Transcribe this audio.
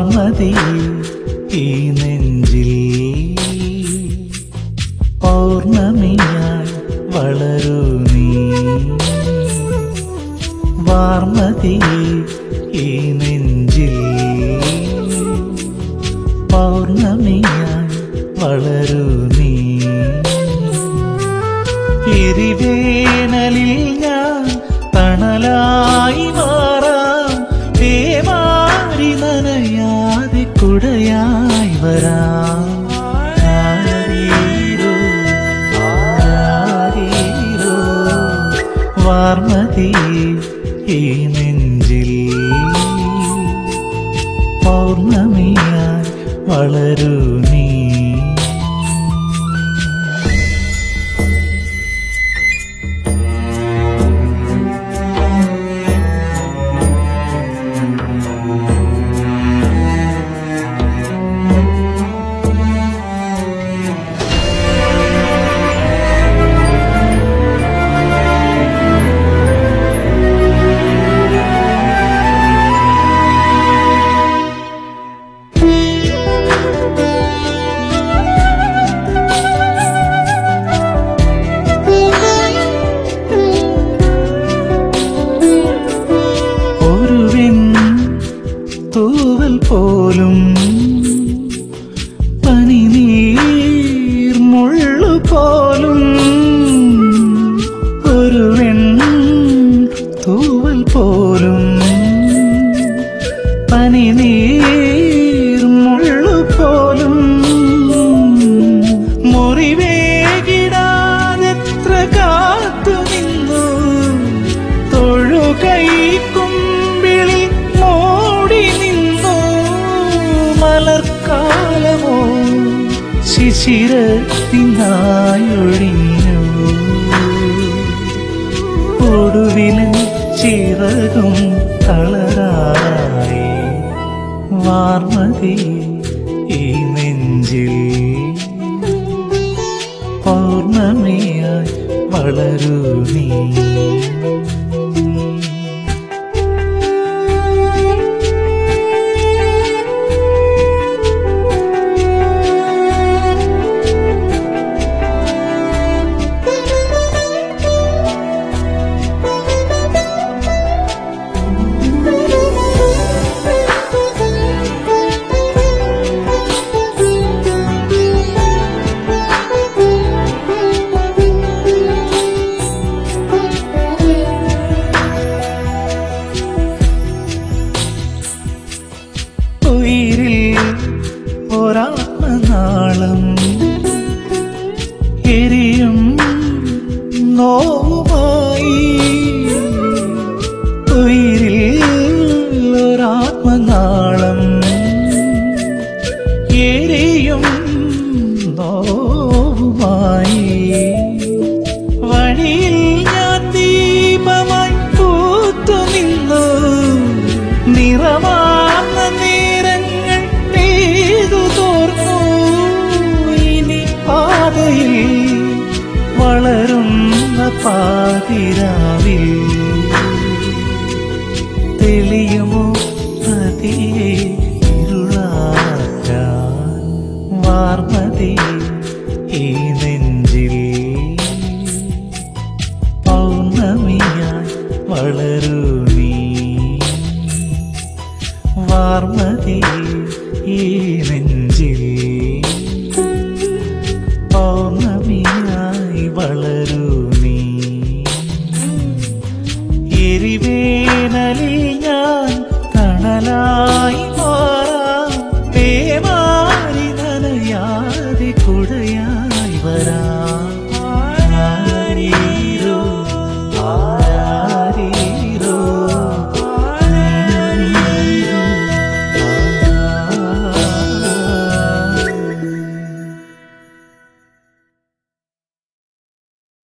വാർമതി ഈ നെഞ്ചിൽ പൗർണമിയായി വളരൂ നീ വാർമതി ഈ നെഞ്ചിൽ പൗർണമിയായി വളരൂ നീ എരിവേനലിൽ ഞാൻ തണലായി മാറാം തേമാരി നനയാതെ കുടയായി വരാം ആരീരോ, ആരീരോ, വാർമതി ഈ നെഞ്ചിൽ പൗർണമിയായി വളരൂ നീ ഒരുവൻ തൂവൽ പോലും പനിനീർ മുള്ളു പോലും ഒരുവൻ തൂവൽ പോലും പനിനീർ മുള്ളു പോലും മുറിവേകിടാതെത്ര കാത്തു നിന്നു തൊഴുകൈ കുമ്പിളിൽ മൂടി നിന്നു മലർക്കാലമോ ശിശിരത്തിനായൊഴിഞ്ഞു ഒടുവിലൻ ചിറകും കളറായി വാർമതി ഈ നെഞ്ചിൽ പൗർണമിയായി വളരൂ നീ ഉയിരിൽ ഒരാത്മനാളം എരിയും നോവുമായി ഉയിരിൽ ഒരാത്മനാളം എരിയും നോവുമായി വഴിയിൽ ഞാൻ ദീപമായി പൂത്തു നിന്നു നിറമാർന്ന നേരങ്ങൾ പെയ്തു തോർന്നു ഇനി പാതയിൽ വളരുന്ന പാതിരാവിൽ തെളിയുമോ പതിയെ ഇരുളാക്കാൻ വാർമതി ഈ നെഞ്ചിൽ പൗർണമിയായി വളരൂ നീ വാർമതി ഈ നെഞ്ചിൽ പൗർണമിയായി വളരൂ നീ എരിവേനലിൽ ഞാൻ തണലായി